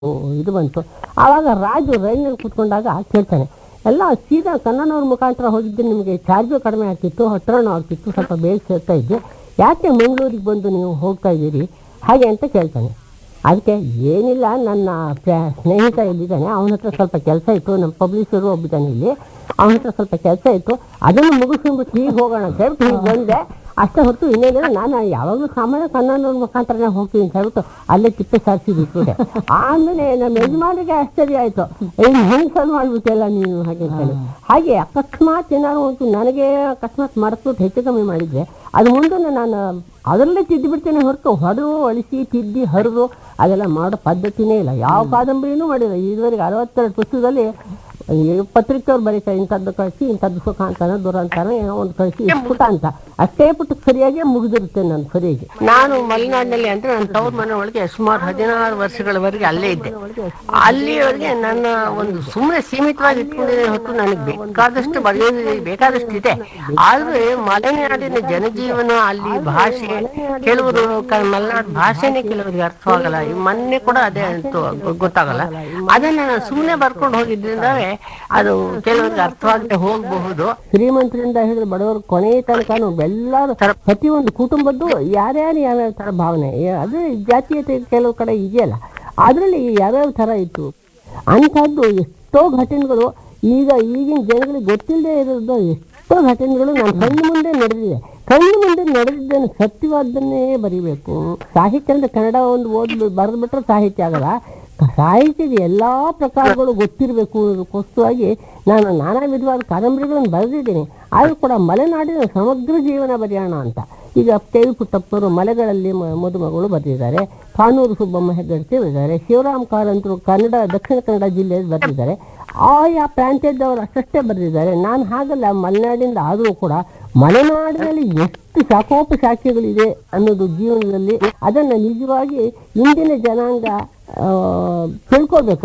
ಇದು ಬಂತು ಆವಾಗ ರಾಜು ರೈಲಿನಲ್ಲಿ ಕೂತ್ಕೊಂಡಾಗ ಕೇಳ್ತಾನೆ ಎಲ್ಲ ಸೀದಾ ಕನ್ನಡವ್ರ ಮುಖಾಂತರ ಹೋಗಿದ್ದು ನಿಮಗೆ ಚಾರ್ಜು ಕಡಿಮೆ ಆಗ್ತಿತ್ತು ಹತ್ರನೂ ಆಗ್ತಿತ್ತು ಸ್ವಲ್ಪ ಬೇಗ ಸೇರ್ತಾ ಇದ್ದೆ ಯಾಕೆ ಮಂಗಳೂರಿಗೆ ಬಂದು ನೀವು ಹೋಗ್ತಾ ಇದ್ದೀರಿ ಹಾಗೆ ಅಂತ ಕೇಳ್ತಾನೆ ಅದಕ್ಕೆ ಏನಿಲ್ಲ ನನ್ನ ಪ್ರ- ಸ್ನೇಹಿತ ಇಲ್ಲಿದ್ದಾನೆ ಅವನ ಹತ್ರ ಸ್ವಲ್ಪ ಕೆಲಸ ಇತ್ತು ನಮ್ಮ ಪಬ್ಲಿಷರು ಒಬ್ಬಿದ್ದಾನೆ ಇಲ್ಲಿ ಅವನ ಹತ್ರ ಸ್ವಲ್ಪ ಕೆಲಸ ಇತ್ತು ಅದನ್ನು ಮುಗಿಸ್ಕೊಂಡ್ಬಿಟ್ಟು ಹೀಗೆ ಹೋಗೋಣ ಅಂತ ಹೇಳ್ಬಿಟ್ಟು ಹೀಗೆ ಬಂದೆ ಅಷ್ಟೇ ಹೊತ್ತು ಇನ್ನೇನಿಲ್ಲ ನಾನು ಯಾವಾಗಲೂ ಸಾಮಾನ್ಯ ಕನ್ನಡ ಮುಖಾಂತರನೇ ಹೋಗ್ತೀನಿ ಅಂತ ಹೇಳ್ಬಿಟ್ಟು ಅಲ್ಲೇ ತಿಪ್ಪೆ ಸಾರಿಸಿ ಬಿಟ್ಬಿಟ್ಟೆ ಆಮೇಲೆ ನಮ್ಮ ಯಜಮಾನಿಗೆ ಆಶ್ಚರ್ಯ ಆಯಿತು ಏನು ಹೆಂಗೆ ಸಲ್ ಮಾಡಿಬಿಟ್ಟೆಲ್ಲ ನೀನು ಹಾಗೆ ಅಂತೇಳಿ ಹಾಗೆ ಅಕಸ್ಮಾತ್ ಏನಾದ್ರು ಒಂದು ನನಗೆ ಅಕಸ್ಮಾತ್ ಮರೆಸ್ಬಿಟ್ಟು ಹೆಚ್ಚು ಕಮ್ಮಿ ಮಾಡಿದ್ರೆ ಅದು ಮುಂದೆ ನಾನು ಅದರಲ್ಲೇ ತಿದ್ದು ಬಿಡ್ತೇನೆ ಹೊರತು ಹೊಡೆದು ಅಳಿಸಿ ತಿದ್ದಿ ಹರಿದು ಅದೆಲ್ಲ ಮಾಡೋ ಪದ್ಧತಿನೇ ಇಲ್ಲ ಯಾವ ಕಾದಂಬರಿನೂ ಮಾಡಿಲ್ಲ ಇದುವರೆಗೆ ಅರವತ್ತೆರಡು ಪುಸ್ತಕದಲ್ಲಿ ಈ ಪತ್ರಿಕೆಯವ್ರು ಬರೀತಾರೆ ಇಂಥದ್ದು ಕಳಿಸಿ ಇಂಥದ್ದು ಸುಖ ಅಂತಾನೆ ದುರಂತಾನೆ ಏನೋ ಒಂದು ಕಳಿಸಿ ಇಷ್ಟು ಪುಟ ಅಂತ ಅಷ್ಟೇ ಪುಟಕ್ಕೆ ಸರಿಯಾಗಿ ಮುಗಿದಿರುತ್ತೆ ನನ್ನ ಸರಿಯಾಗಿ ನಾನು ಮಲೆನಾಡಿನಲ್ಲಿ ಅಂದ್ರೆ ನನ್ನ ತವ್ರ ಮನೆ ಒಳಗೆ ಸುಮಾರು ಹದಿನಾರು ವರ್ಷಗಳವರೆಗೆ ಅಲ್ಲೇ ಇದ್ದೆ ಅಲ್ಲಿವರೆಗೆ ನನ್ನ ಒಂದು ಸುಮ್ಮನೆ ಸೀಮಿತವಾಗಿ ಇಟ್ಕೊಂಡಿದ್ದೆ ಹೊತ್ತು ನನಗೆ ಬೇಕಾದಷ್ಟು ಬರೆಯೋದು ಬೇಕಾದಷ್ಟು ಇದೆ ಆದ್ರೆ ಮಲೆನಾಡಿನ ಜನಜೀವನ ಅಲ್ಲಿ ಭಾಷೆ ಕೆಲವರು ಕ- ಮಲೆನಾಡು ಭಾಷೆನೇ ಕೆಲವರಿಗೆ ಅರ್ಥವಾಗಲ್ಲ ಈ ಮೊನ್ನೆ ಕೂಡ ಅದೇ ಅಂತೂ ಗೊ- ಗೊತ್ತಾಗಲ್ಲ ಅದನ್ನ ನಾನು ಸುಮ್ಮನೆ ಬರ್ಕೊಂಡು ಹೋಗಿದ್ರಿಂದವೇ ಅದು ಕೆಲವರಿಗೆ ಅರ್ಥವಾಗದೆ ಹೋಗಬಹುದು ಶ್ರೀಮಂತರಿಂದ ಹಿಡಿದು ಬಡವರ ಕೊನೆಯ ತನಕನು ಎಲ್ಲರೂ ಪ್ರತಿಯೊಂದು ಕುಟುಂಬದ್ದು ಯಾರ್ಯಾರು ಯಾವ್ಯಾವ ತರ ಭಾವನೆ ಏ- ಅದೇ ಜಾತೀಯತೆ ಕೆಲವು ಕಡೆ ಇದೆಯಲ್ಲ ಅದರಲ್ಲಿ ಯಾವ್ಯಾವ ತರ ಇತ್ತು ಅಂಥದ್ದು ಎಷ್ಟೋ ಘಟನೆಗಳು ಈಗ ಈಗಿನ ಜನಗಳಿಗೆ ಗೊತ್ತಿಲ್ಲದೆ ಇರೋದು ಎಷ್ಟೋ ಘಟನೆಗಳು ನನ್ನ ಕಣ್ಣು ಮುಂದೆ ನಡೆದಿದೆ ಕಣ್ಣು ಮುಂದೆ ನಡೆದಿದ್ದನ್ನು ಸತ್ಯವಾದ್ದನ್ನೇ ಬರಿಬೇಕು ಸಾಹಿತ್ಯ ಅಂದ್ರೆ ಕನ್ನಡ ಒಂದು ಓದ್ ಬರೆದ್ಬಿಟ್ರೆ ಸಾಹಿತ್ಯ ಆಗಲ್ಲ ಸಾಹಿತ್ಯದ ಎಲ್ಲಾ ಪ್ರಕಾರಗಳು ಗೊತ್ತಿರಬೇಕು ಅನ್ನೋದಕ್ಕೋಸ್ಕರವಾಗಿ ನಾನು ನಾನಾ ವಿಧವಾದ ಕಾದಂಬರಿಗಳನ್ನು ಬರೆದಿದ್ದೀನಿ ಆದರೂ ಕೂಡ ಮಲೆನಾಡಿನ ಸಮಗ್ರ ಜೀವನ ಬರೆಯೋಣ ಅಂತ ಈಗ ಕೆ ವಿ ಪುಟ್ಟಪ್ಪನವರು ಮಲೆಗಳಲ್ಲಿ ಮ- ಮದುಮಗಳು ಬರೆದಿದ್ದಾರೆ ಕಾನೂರು ಸುಬ್ಬಮ್ಮ ಹೆಗ್ಗಡ್ತಿ ಬರೆದಿದ್ದಾರೆ ಶಿವರಾಮ್ ಕಾರಂತರು ಕನ್ನಡ ದಕ್ಷಿಣ ಕನ್ನಡ ಜಿಲ್ಲೆಯಲ್ಲಿ ಬರೆದಿದ್ದಾರೆ ಆಯಾ ಪ್ರಾಂತ್ಯದವರು ಅಷ್ಟಷ್ಟೇ ಬರೆದಿದ್ದಾರೆ ನಾನು ಹಾಗಲ್ಲ ಮಲೆನಾಡಿಂದ ಆದರೂ ಕೂಡ ಮಲೆನಾಡಿನಲ್ಲಿ ಎಷ್ಟು ಶಾಖೋಪಶಾಖೆಗಳಿದೆ ಅನ್ನೋದು ಜೀವನದಲ್ಲಿ ಅದನ್ನು ನಿಜವಾಗಿ ಇಂದಿನ ಜನಾಂಗ ಆ, ತಿಳ್ಕೋಬೇಕು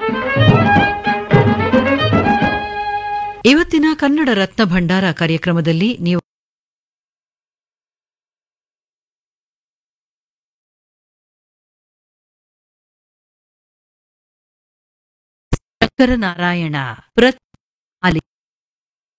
ಇವತ್ತಿನ ಕನ್ನಡ ರತ್ನ ಭಂಡಾರ ಕಾರ್ಯಕ್ರಮದಲ್ಲಿ ನೀವು ಶಂಕರನಾರಾಯಣ ಪ್ರತ್ ಆಲಿ